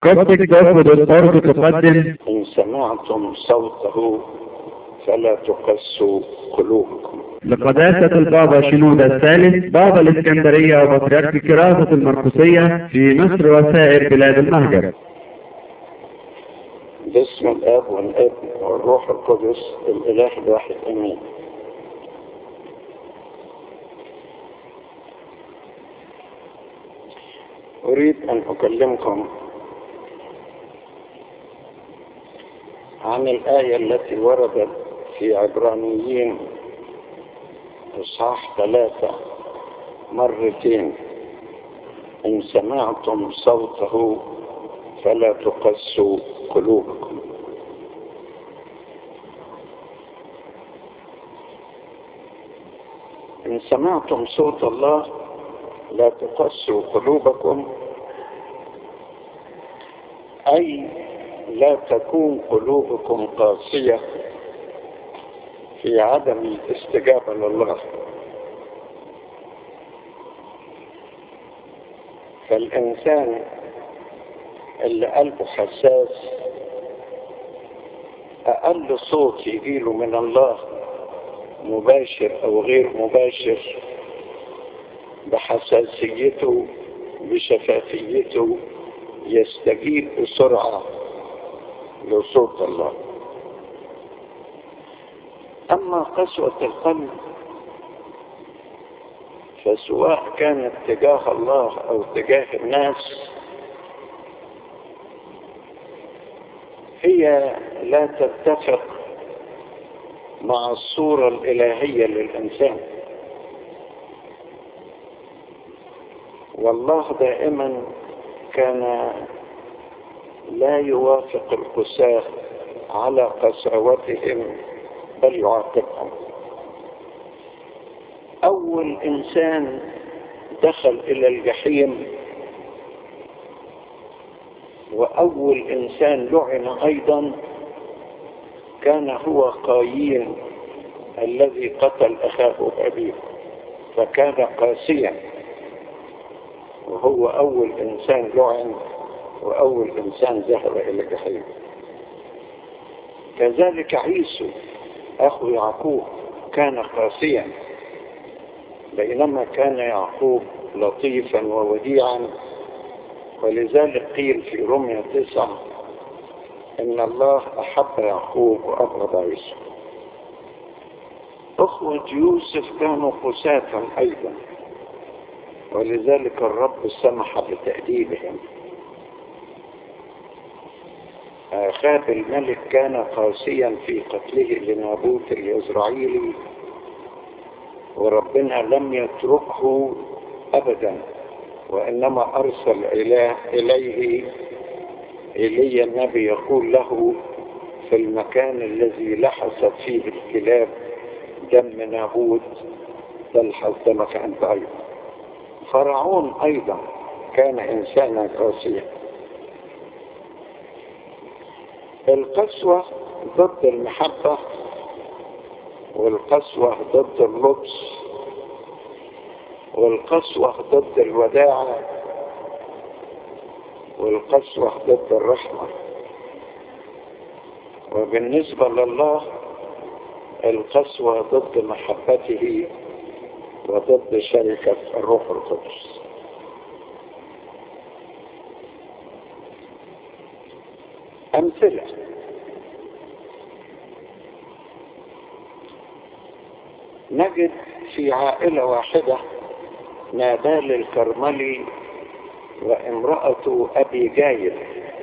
قصدك تاخد الأرض تقدم إن سمعتم صوته فلا تقسوا قلوبكم لقداسة البابا شنودة الثالث بابا الإسكندرية وبطريرك كراسة المرقسية في مصر وسائر بلاد المهجر باسم الاب والابن والروح القدس الاله الواحد امين اريد ان اكلمكم عن الايه التي وردت في عبرانيين اصحاح ثلاثه مرتين ان سمعتم صوته فلا تقسوا قلوبكم إن سمعتم صوت الله لا تقسوا قلوبكم أي لا تكون قلوبكم قاسية في عدم الاستجابة لله فالإنسان اللي قلبه حساس أقل صوت يجيله من الله مباشر أو غير مباشر بحساسيته بشفافيته يستجيب بسرعة لصوت الله أما قسوة القلب فسواء كانت تجاه الله أو تجاه الناس هي لا تتفق مع الصورة الإلهية للإنسان والله دائما كان لا يوافق القساة على قساوتهم بل يعاقبهم أول إنسان دخل إلى الجحيم وأول إنسان لعن أيضا كان هو قايين الذي قتل أخاه أبيه فكان قاسيا وهو أول إنسان لعن وأول إنسان ذهب إلى الجحيم كذلك عيسو أخو يعقوب كان قاسيا بينما كان يعقوب لطيفا ووديعا ولذلك قيل في رمية تسعة إن الله أحب يعقوب وأبغض عيسى أخوة يوسف كانوا قساة أيضا ولذلك الرب سمح بتأديبهم آخاب الملك كان قاسيا في قتله لنابوت الإسرائيلي وربنا لم يتركه أبدا وإنما أرسل إله إليه إلي النبي يقول له في المكان الذي لحست فيه الكلاب دم نابوت تلحس دمك أنت أيضا فرعون أيضا كان إنسانا قاسيا القسوة ضد المحبة والقسوة ضد اللطف والقسوة ضد الوداعة والقسوة ضد الرحمة وبالنسبة لله القسوة ضد محبته وضد شركة الروح القدس أمثلة نجد في عائلة واحدة نابال الكرملي وامرأة أبي جايل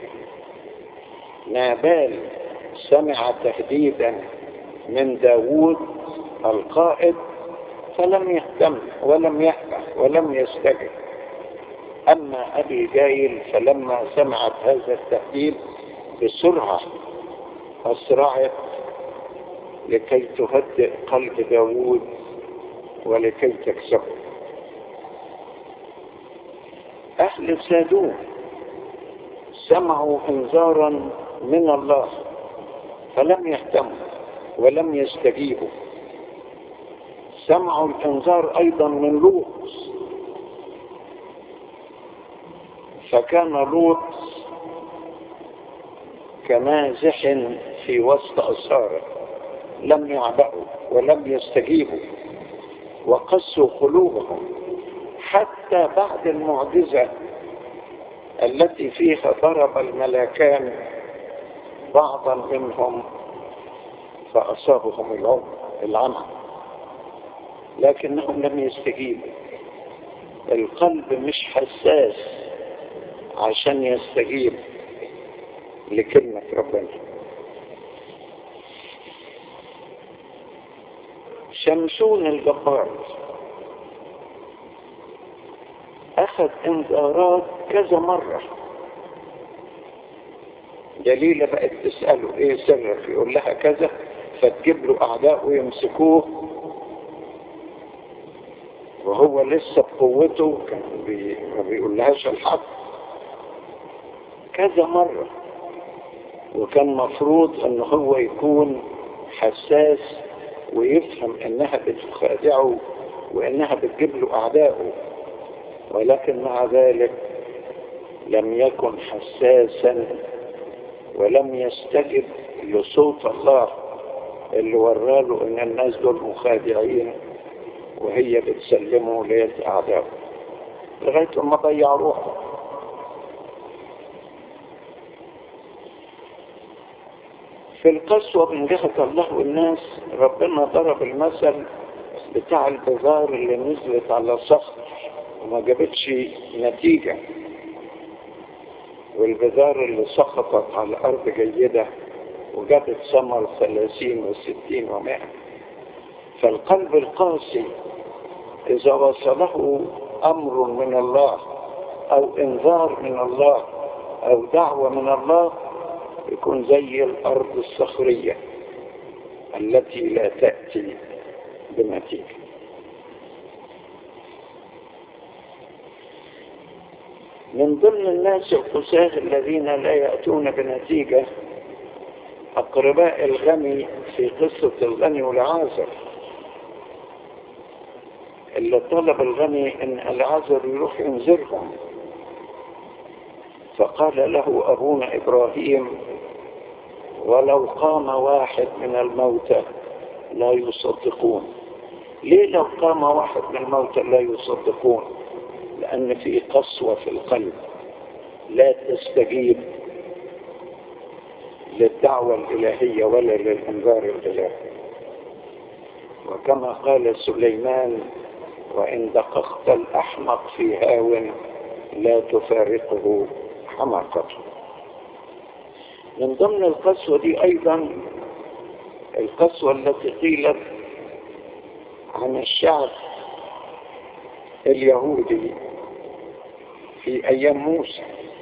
نابال سمع تهديدا من داوود القائد فلم يهتم ولم يأبه ولم يستجب أما أبي جايل فلما سمعت هذا التهديد بسرعة أسرعت لكي تهدئ قلب داوود ولكي تكسبه أهل سادوم سمعوا انذارا من الله فلم يهتموا ولم يستجيبوا سمعوا الانذار ايضا من لوط فكان لوط كمازح في وسط أساره لم يعبأوا ولم يستجيبوا وقسوا قلوبهم حتى بعد المعجزة التي فيها ضرب الملكان بعضا منهم فأصابهم العمى العمى لكنهم لم يستجيبوا القلب مش حساس عشان يستجيب لكلمة ربنا شمشون الجبار أخذ انذارات كذا مرة جليلة بقت تسأله ايه سرك يقول لها كذا فتجيب له أعداء ويمسكوه وهو لسه بقوته كان بي... ما بيقولهاش الحق كذا مرة وكان مفروض ان هو يكون حساس ويفهم انها بتخادعه وانها بتجيب له اعدائه ولكن مع ذلك لم يكن حساسا ولم يستجب لصوت الله اللي وراله ان الناس دول مخادعين وهي بتسلمه ليد اعدائه لغايه ما ضيع روحه في القسوة من جهة الله والناس ربنا ضرب المثل بتاع البذار اللي نزلت على صخر وما جابتش نتيجة والبذار اللي سقطت على أرض جيدة وجابت ثمر ثلاثين وستين ومائة فالقلب القاسي إذا وصله أمر من الله أو إنذار من الله أو دعوة من الله يكون زي الأرض الصخرية التي لا تأتي بنتيجة من ضمن الناس القساة الذين لا يأتون بنتيجة أقرباء الغني في قصة الغني والعازر اللي طلب الغني ان العازر يروح ينذرهم فقال له أبونا إبراهيم ولو قام واحد من الموتى لا يصدقون ليه لو قام واحد من الموتى لا يصدقون لأن في قسوة في القلب لا تستجيب للدعوة الإلهية ولا للإنذار الإلهي وكما قال سليمان وإن دققت الأحمق في هاو لا تفارقه حماقته من ضمن القسوة دي أيضا القسوة التي قيلت عن الشعب اليهودي في أيام موسى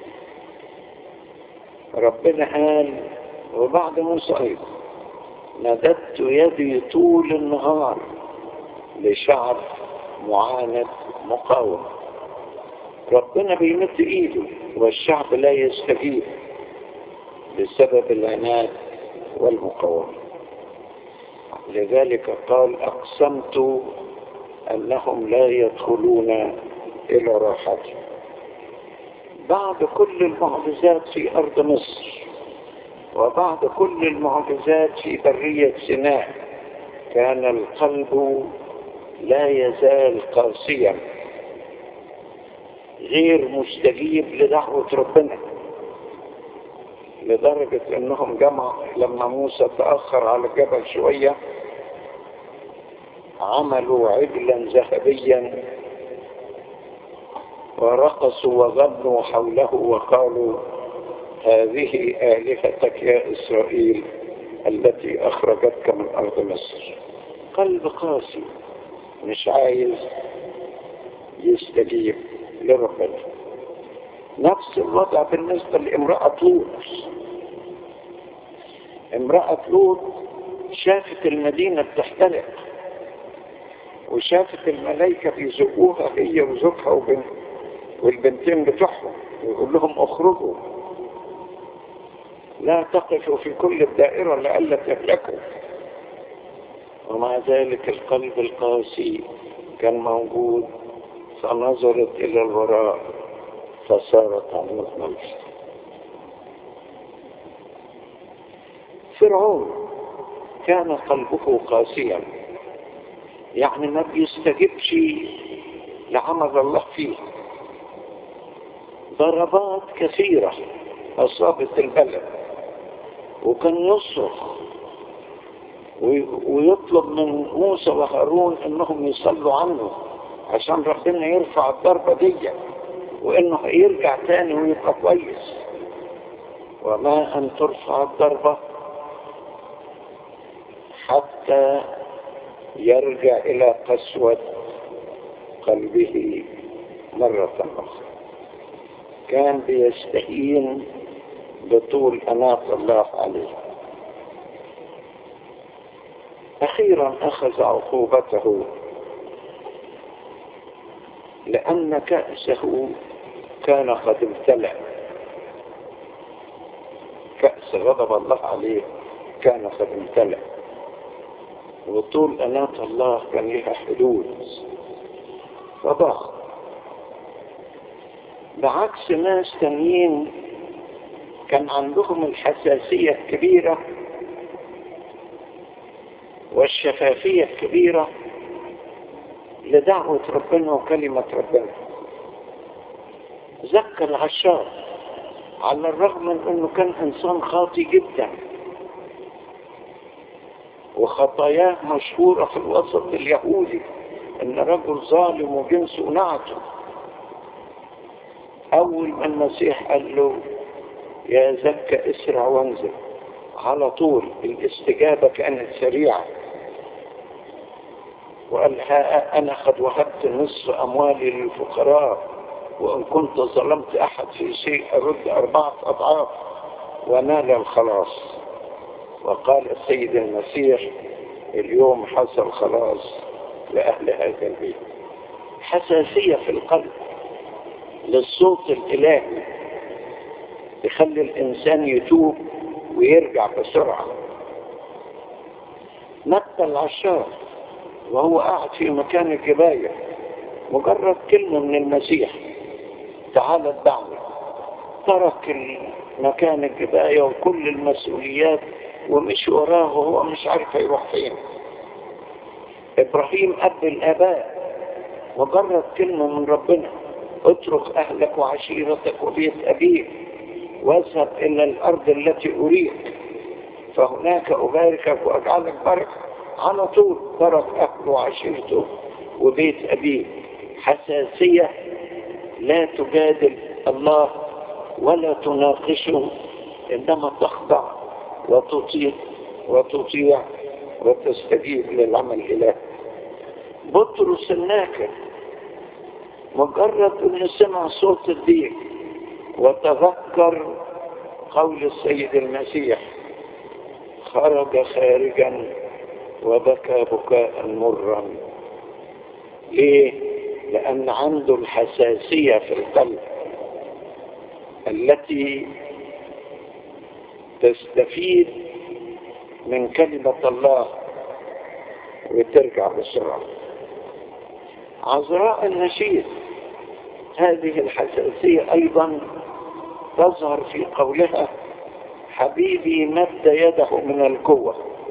ربنا قال وبعد موسى أيضا مددت يدي طول النهار لشعب معاند مقاوم ربنا بيمد ايده والشعب لا يستجيب بسبب العناد والمقاومة لذلك قال أقسمت أنهم لا يدخلون إلى راحتي بعد كل المعجزات في أرض مصر وبعد كل المعجزات في برية سيناء كان القلب لا يزال قاسيا غير مستجيب لدعوة ربنا لدرجة انهم جمع لما موسى تأخر على الجبل شوية عملوا عجلا ذهبيا ورقصوا وغنوا حوله وقالوا هذه آلهتك يا إسرائيل التي أخرجتك من أرض مصر قلب قاسي مش عايز يستجيب لربنا نفس الوضع بالنسبة لامرأة لوط امرأة لوط شافت المدينة بتحترق وشافت الملائكة بيزقوها هي وزوجها وبنت والبنتين بتوعهم ويقول لهم اخرجوا لا تقفوا في كل الدائرة لئلا تهلكوا ومع ذلك القلب القاسي كان موجود فنظرت إلى الوراء فصارت عمود موت فرعون كان قلبه قاسيا يعني ما بيستجبش لعمل الله فيه ضربات كثيرة أصابت البلد وكان يصرخ ويطلب من موسى وهارون انهم يصلوا عنه عشان ربنا يرفع الضربة دي وانه يرجع تاني ويبقى كويس وما ان ترفع الضربة حتى يرجع الى قسوة قلبه مرة اخرى كان بيستهين بطول أناة الله عليه أخيرا أخذ عقوبته لأن كأسه كان قد امتلأ كأس غضب الله عليه كان قد امتلأ وطول أناة الله كان لها حدود فضاق بعكس ناس تانيين كان عندهم الحساسية الكبيرة والشفافية الكبيرة لدعوة ربنا وكلمة ربنا ذكر العشار على الرغم من انه كان انسان خاطي جدا وخطاياه مشهورة في الوسط اليهودي ان رجل ظالم وجنسه نعته اول ما المسيح قال له يا زكى اسرع وانزل على طول الاستجابة كانت سريعة وقال ها انا قد وهبت نصف اموالي للفقراء وان كنت ظلمت احد في شيء ارد اربعة اضعاف ونال الخلاص وقال السيد المسيح اليوم حصل خلاص لأهل هذا البيت حساسية في القلب للصوت الإلهي يخلي الإنسان يتوب ويرجع بسرعة متى العشار وهو قاعد في مكان الجباية مجرد كلمة من المسيح تعال اتبعني ترك مكان الجباية وكل المسؤوليات ومشي وراه وهو مش عارف يروح فين ابراهيم اب الاباء مجرد كلمة من ربنا اترك اهلك وعشيرتك وبيت ابيك واذهب الى الارض التي اريك فهناك اباركك واجعلك بركة على طول ترك اهله وعشيرته وبيت ابيه حساسية لا تجادل الله ولا تناقشه انما تخضع وتطيع وتطيع وتستجيب للعمل الالهي بطرس الناكر مجرد انه سمع صوت الدين وتذكر قول السيد المسيح خرج خارجا وبكى بكاء مرا ليه لان عنده الحساسيه في القلب التي تستفيد من كلمة الله وترجع بسرعة عذراء النشيد هذه الحساسية أيضا تظهر في قولها حبيبي مد يده من القوة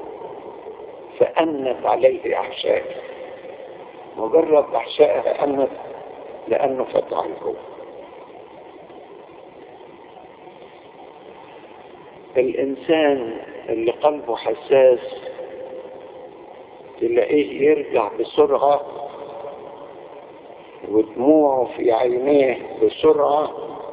فأنت عليه أحشائه مجرد أحشائها أنت لأنه فتح القوة الإنسان اللي قلبه حساس تلاقيه يرجع بسرعة ودموعه في عينيه بسرعة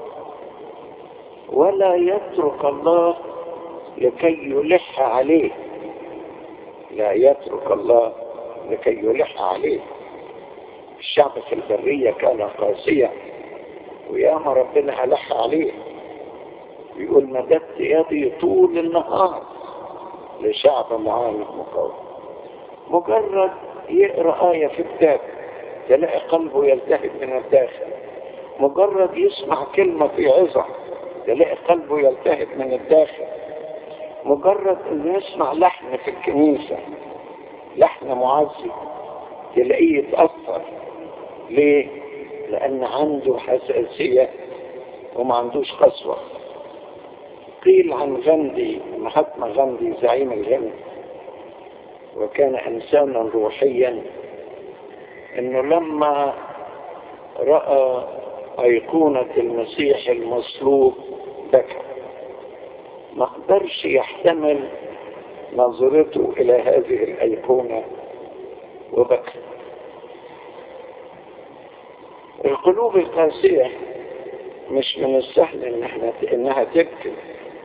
ولا يترك الله لكي يلح عليه لا يترك الله لكي يلح عليه الشعب في البرية كان قاسيا وياما ربنا ألح عليه يقول مددت يدي طول النهار لشعب معاند مقاوم مجرد يقرأ آية في كتاب تلاقي قلبه يلتهب من الداخل مجرد يسمع كلمة في عظة تلاقي قلبه يلتهب من الداخل مجرد انه يسمع لحن في الكنيسة لحن معزي تلاقيه يتأثر ليه؟ لأن عنده حساسية وما عندوش قسوة قيل عن غاندي مهاتما غاندي زعيم الهند وكان انسانا روحيا انه لما راى ايقونه المسيح المصلوب بكى ما قدرش يحتمل نظرته الى هذه الايقونه وبكى القلوب القاسيه مش من السهل إن احنا انها تبكي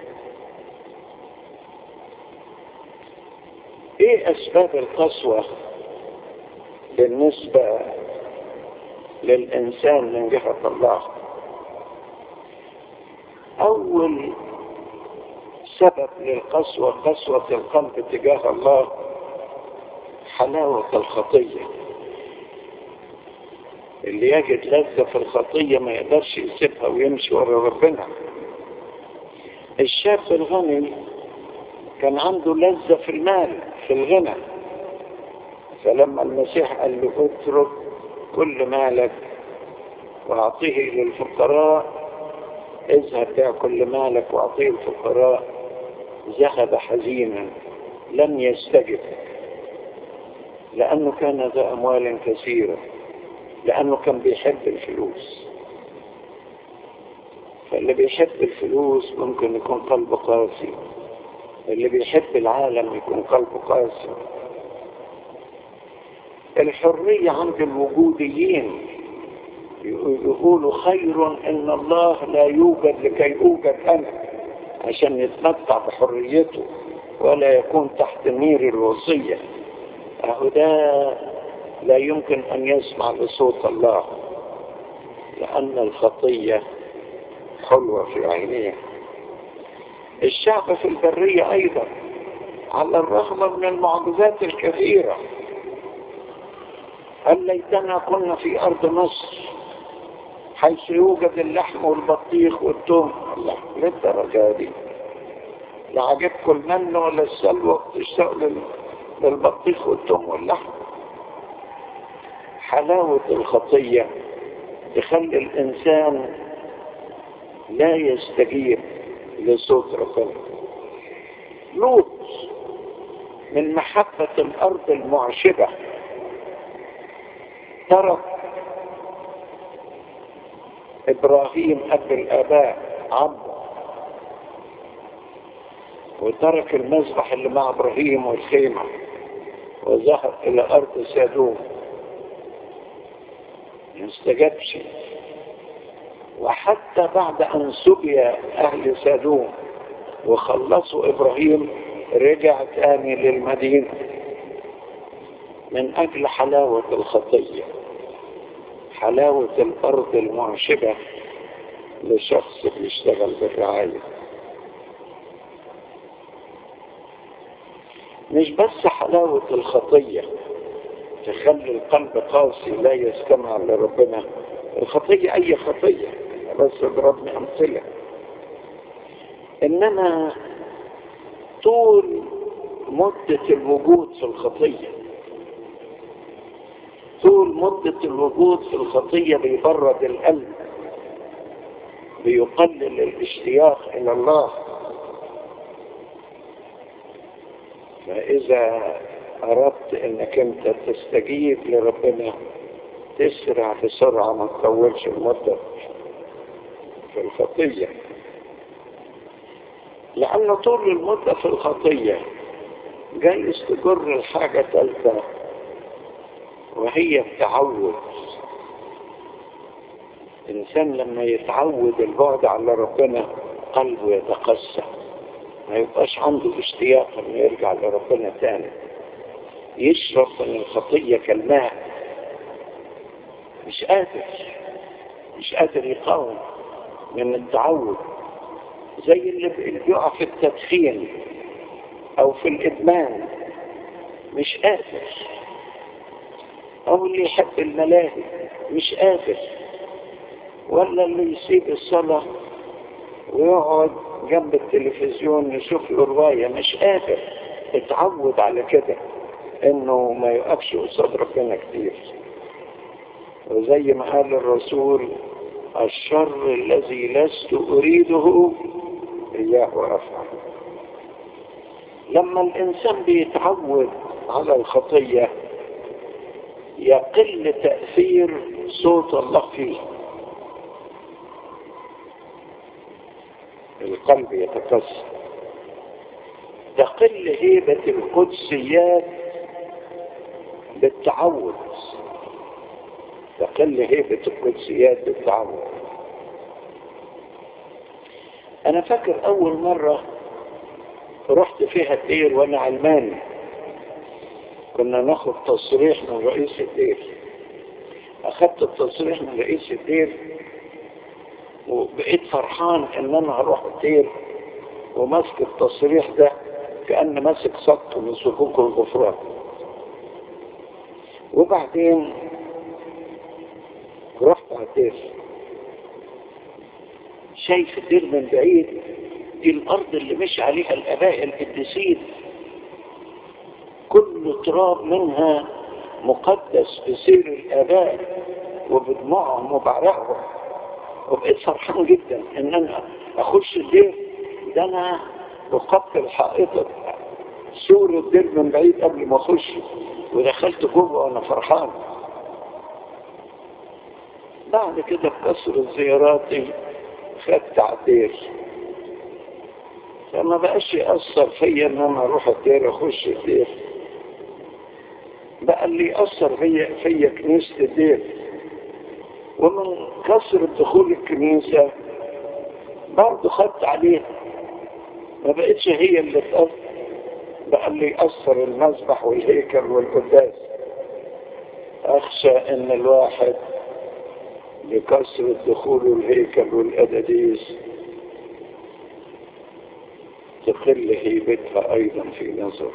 ايه اسباب القسوة بالنسبة للانسان من جهة الله اول سبب للقسوة قسوة القلب تجاه الله حلاوة الخطية اللي يجد لذة في الخطية ما يقدرش يسيبها ويمشي ورا ربنا الشاب الغني كان عنده لذة في المال في الغنى فلما المسيح قال له اترك كل مالك واعطيه للفقراء اذهب بيع كل مالك واعطيه الفقراء ذهب حزينا لم يستجب لأنه كان ذا أموال كثيرة لأنه كان بيحب الفلوس فاللي بيحب الفلوس ممكن يكون قلبه قاسي اللي بيحب العالم يكون قلبه قاسي الحرية عند الوجوديين يقولوا خير ان الله لا يوجد لكي اوجد انا عشان يتمتع بحريته ولا يكون تحت نير الوصية اهو ده لا يمكن ان يسمع لصوت الله لان الخطية حلوة في عينيه الشعب في البرية ايضا على الرغم من المعجزات الكثيرة هل ليتنا كنا في ارض مصر حيث يوجد اللحم والبطيخ والتوم الله للدرجة دي لا عجبكم المن ولا السلوى تشتغل للبطيخ والتوم واللحم حلاوة الخطية تخلي الإنسان لا يستجيب لصوت ربنا لوط من محبة الأرض المعشبة ترك إبراهيم أب الآباء عمه وترك المذبح اللي مع إبراهيم والخيمة وذهب إلى أرض سادوم ما استجابش وحتى بعد أن سبي أهل سادوم وخلصوا إبراهيم رجع تاني للمدينة من أجل حلاوة الخطية حلاوة الأرض المعشبة لشخص بيشتغل بالرعاية مش بس حلاوة الخطية تخلي القلب قاسي لا يستمع لربنا الخطية أي خطية بس اضربني أمثلة إنما طول مدة الوجود في الخطية طول مدة الوجود في الخطية بيبرد القلب بيقلل الاشتياق إلى الله فإذا أردت أنك أنت تستجيب لربنا تسرع بسرعة ما تطولش المدة في الخطية لأن طول المدة في الخطية جايز تجر الحاجة ثالثة وهي التعود الإنسان لما يتعود البعد على ربنا قلبه يتقسى ما يبقاش عنده اشتياق انه يرجع لربنا تاني يشرب من الخطية كالماء مش قادر مش قادر يقاوم من التعود زي اللي بيقع في التدخين او في الادمان مش قادر او اللي يحب الملاهي مش قادر ولا اللي يسيب الصلاة ويقعد جنب التلفزيون يشوف له رواية مش قادر اتعود على كده انه ما يقفش قصاد ربنا كتير وزي ما قال الرسول الشر الذي لست اريده إياه وأفعل لما الإنسان بيتعود على الخطية يقل تأثير صوت الله فيه القلب يتكسر تقل هيبة القدسيات بالتعود تقل هيبة القدسيات بالتعود أنا فاكر أول مرة رحت فيها الدير وأنا علماني كنا ناخد تصريح من رئيس الدير أخدت التصريح من رئيس الدير وبقيت فرحان إن أنا هروح الدير وماسك التصريح ده كأن ماسك سط من صكوك الغفران وبعدين رحت على الدير شايف الدير من بعيد دي الأرض اللي مشي عليها الآباء القديسين كل تراب منها مقدس بسير الآباء وبدموعهم وبعرقهم وبقيت فرحان جدا ان انا اخش الدير ده انا اقبل حائطة سور الدير من بعيد قبل ما اخش ودخلت جوه وانا فرحان بعد كده بكسر زياراتي خدت على الدير فما بقاش يأثر فيا ان انا اروح الدير اخش الدير بقى اللي يأثر فيا فيا كنيسة الدير ومن كثرة دخول الكنيسة برضه خدت عليها ما بقتش هي اللي تأثر بقى اللي يأثر المذبح والهيكل والقداس أخشى إن الواحد بكثرة دخوله الهيكل والأداديس تقل هيبتها أيضا في نظره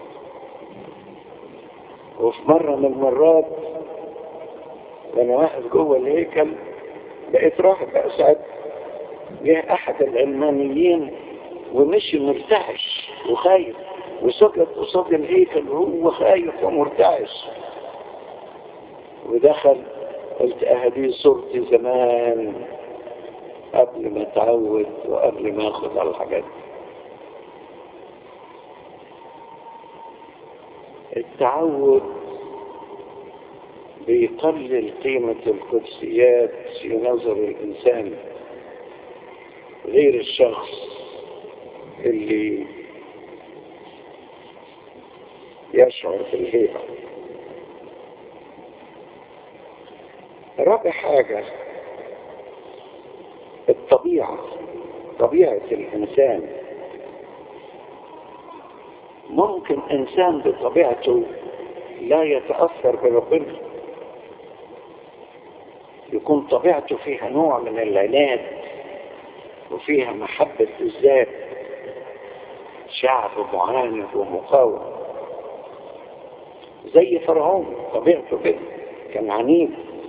وفي مرة من المرات وانا واقف جوه الهيكل بقيت راحب بقى ساعات جه احد العلمانيين ومشي مرتعش وخايف وسجد قصاد الهيكل وهو خايف ومرتعش ودخل قلت اهدي صورتي زمان قبل ما اتعود وقبل ما اخد على الحاجات التعود بيقلل قيمة القدسيات في نظر الإنسان غير الشخص اللي يشعر بالهيبة رابع حاجة الطبيعة طبيعة الإنسان ممكن إنسان بطبيعته لا يتأثر بربنا يكون طبيعته فيها نوع من العناد وفيها محبة الذات شعب معاند ومقاوم زي فرعون طبيعته كده كان عنيد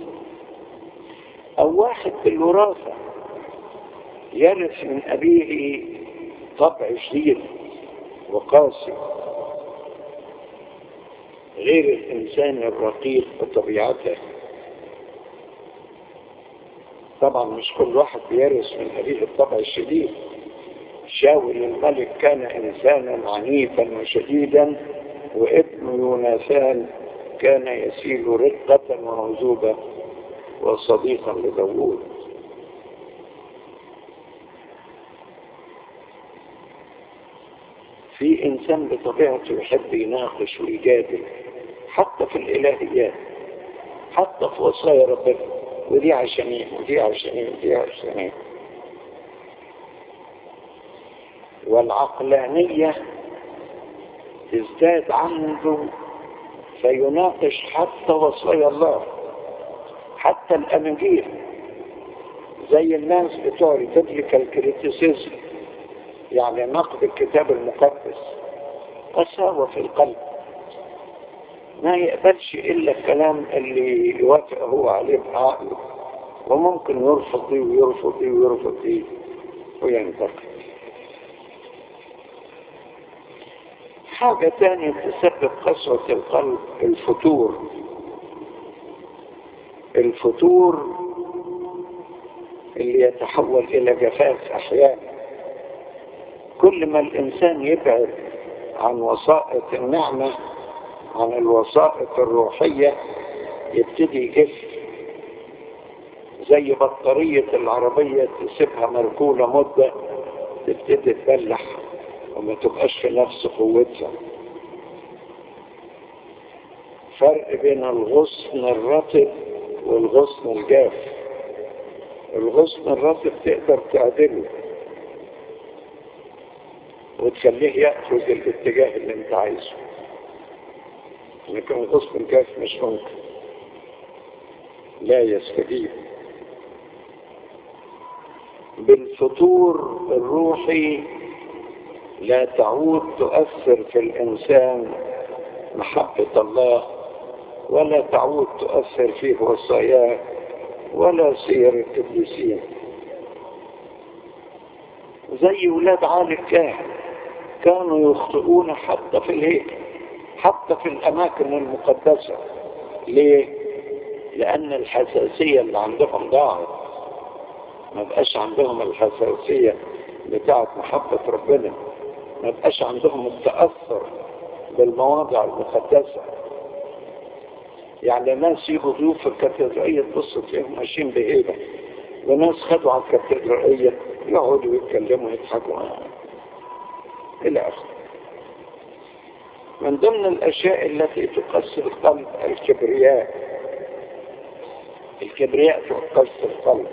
أو واحد بالوراثة يرث من أبيه طبع شديد وقاسي غير الإنسان الرقيق بطبيعته طبعا مش كل واحد بيرث من أبيه الطبع الشديد شاول الملك كان إنسانا عنيفا وشديدا وابن يوناثان كان يسيل رقة وعزوبة وصديقا لداوود في إنسان بطبيعته يحب يناقش ويجادل حتى في الإلهيات حتى في وصايا ربنا ودي عشان ايه ودي عشان ايه ودي عشان ايه والعقلانية تزداد عنده فيناقش حتى وصايا الله حتى الأناجيل زي الناس بتوع البيبليكال كريتيسيزم يعني نقد الكتاب المقدس قساوة في القلب ما يقبلش إلا الكلام اللي يوافق هو عليه بعقله وممكن يرفض دي ويرفض دي ويرفض دي وينتقد حاجة تانية تسبب قسوة القلب الفتور الفتور اللي يتحول إلى جفاف أحيانا كل ما الإنسان يبعد عن وسائط النعمة عن الوسائط الروحية يبتدي يجف زي بطارية العربية تسيبها مركولة مدة تبتدي تبلح وما تبقاش في نفس قوتها فرق بين الغصن الرطب والغصن الجاف الغصن الرطب تقدر تعدله وتخليه يأخذ الاتجاه اللي انت عايزه لكن الغصن الجاف مش ممكن لا يستجيب بالفطور الروحي لا تعود تؤثر في الإنسان محبة الله ولا تعود تؤثر فيه وصاياه ولا سير القديسين زي ولاد عالي الكاهن كانوا يخطئون حتى في الهيكل حتى في الأماكن المقدسة ليه؟ لأن الحساسية اللي عندهم ضاعت ما بقاش عندهم الحساسية بتاعت محبة ربنا ما بقاش عندهم التأثر بالمواضع المقدسة يعني ناس يجوا ضيوف الكاتدرائية تبص فيهم ماشيين بهيبة وناس خدوا على الكاتدرائية يقعدوا يتكلموا يضحكوا إلى آخره من ضمن الأشياء التي تقسي القلب الكبرياء الكبرياء تقسي القلب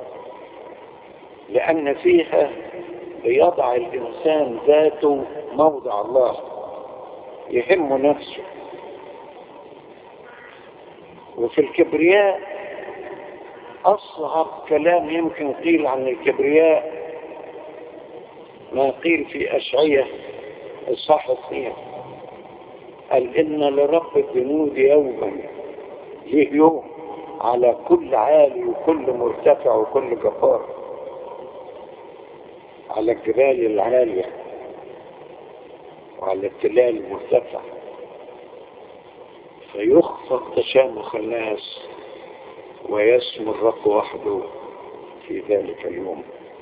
لأن فيها بيضع الإنسان ذاته موضع الله يهم نفسه وفي الكبرياء أصعب كلام يمكن قيل عن الكبرياء ما قيل في أشعية الصح اثنين قال إن لرب الجنود يوما ليه يوم على كل عالي وكل مرتفع وكل جبار على الجبال العالية وعلى التلال المرتفع فيخفض تشامخ الناس ويسمو الرب وحده في ذلك اليوم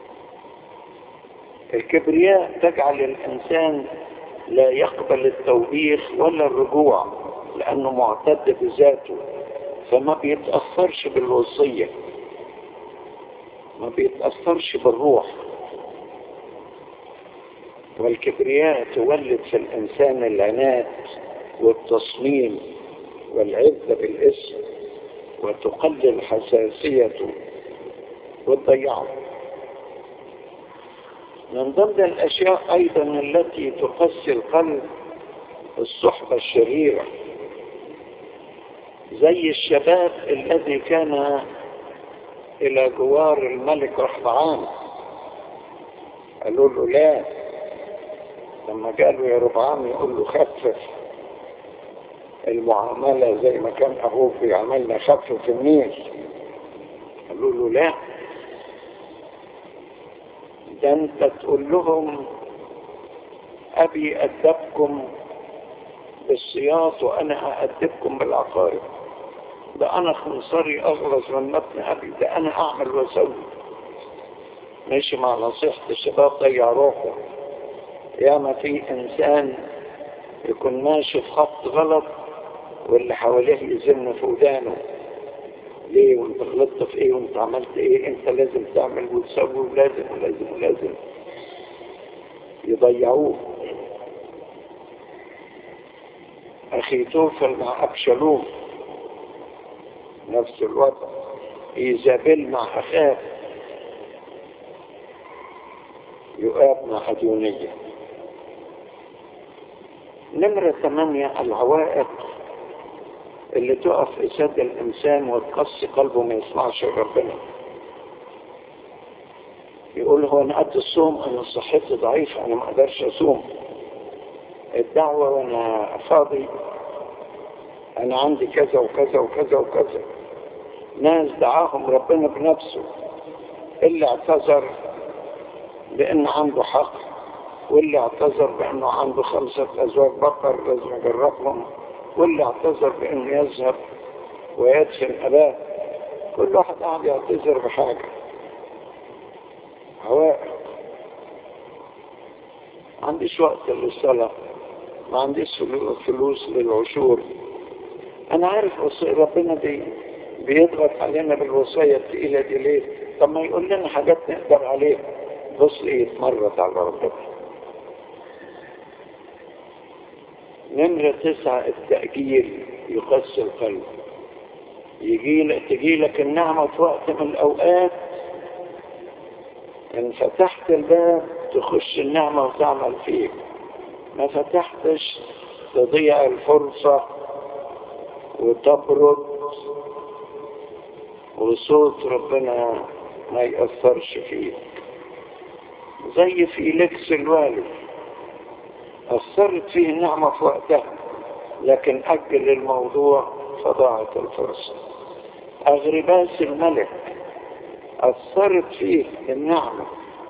الكبرياء تجعل الإنسان لا يقبل التوبيخ ولا الرجوع لأنه معتد بذاته فما بيتأثرش بالوصية ما بيتأثرش بالروح والكبرياء تولد في الإنسان العناد والتصميم والعزة بالاسم وتقلل حساسيته وتضيعه من ضمن الأشياء أيضا التي تقسي القلب الصحبة الشريرة زي الشباب الذي كان إلى جوار الملك رحبعان قالوا له لا لما قالوا يا ربعان يقول له خفف المعاملة زي ما كان أبوه بيعملنا خفف النيل قالوا له لا ده انت تقول لهم أبي أدبكم بالسياط وأنا أأدبكم بالعقارب ده أنا خنصري أغلظ من متن أبي ده أنا أعمل وأسوي ماشي مع نصيحة الشباب ضيع روحه ياما في إنسان يكون ماشي في خط غلط واللي حواليه يزن في ودانه ليه وانت غلطت في ايه وانت عملت ايه انت لازم تعمل وتسوي ولازم ولازم ولازم يضيعوه اخي توفل مع ابشالوم نفس الوضع ايزابيل مع اخاه يؤاب مع أدونية نمرة ثمانية العوائق اللي تقف قصاد الإنسان وتقصي قلبه ما يسمعش ربنا يقول هو أنا قد الصوم أنا صحتي ضعيفة أنا ما أقدرش أصوم الدعوة وأنا فاضي أنا عندي كذا وكذا وكذا وكذا ناس دعاهم ربنا بنفسه اللي اعتذر بأن عنده حق واللي اعتذر بأنه عنده خمسة أزواج بقر لازم يجربهم واللي اعتذر بأنه يذهب ويدفن أباه كل واحد قاعد يعتذر بحاجة عوائق ما عنديش وقت للصلاة ما عنديش فلوس للعشور انا عارف ربنا بي بيضغط علينا بالوصايا الثقيلة دي ليه طب ما يقول لنا حاجات نقدر عليها بص ايه يتمرد على ربنا نمرة تسعة التأجيل يقسي القلب يجي لك تجي لك النعمة في وقت من الأوقات إن فتحت الباب تخش النعمة وتعمل فيك ما فتحتش تضيع الفرصة وتبرد وصوت ربنا ما يأثرش فيك زي فيليكس الوالد أثرت فيه النعمة في وقتها لكن أجل الموضوع فضاعت الفرصة أغرباس الملك أثرت فيه النعمة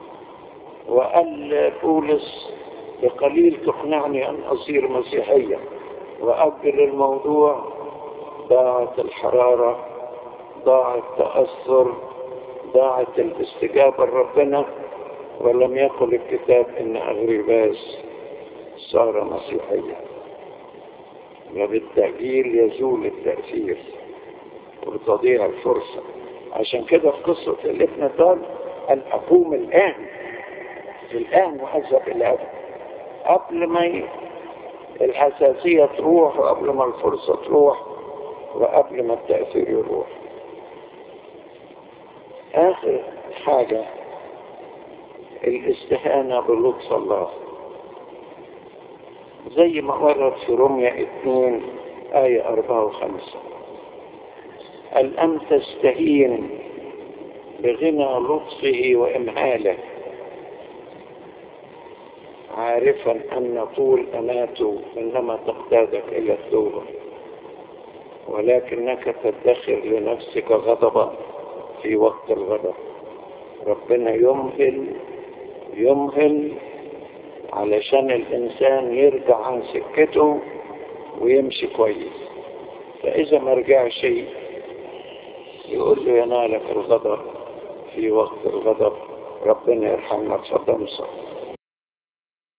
وقال بولس بقليل تقنعني أن أصير مسيحيا وأجل الموضوع ضاعت الحرارة ضاع التأثر ضاعت الاستجابة لربنا ولم يقل الكتاب إن أغرباس صار مسيحيا وبالتأجيل يزول التأثير وتضيع الفرصة عشان كده في قصة الابن الضال أن أقوم الآن الآن وأذهب إلى أبد قبل ما ي... الحساسية تروح وقبل ما الفرصة تروح وقبل ما التأثير يروح آخر حاجة الاستهانة بلطف الله زي ما ورد في رمية اثنين آية أربعة وخمسة الأم تستهين بغنى لطفه وإمهاله عارفا أن طول أماته إنما تقتادك إلى التوبة ولكنك تدخر لنفسك غضبا في وقت الغضب ربنا يمهل يمهل علشان الإنسان يرجع عن سكته ويمشي كويس فإذا ما رجعش يقول له ينالك الغضب في وقت الغضب ربنا يرحمنا تصدق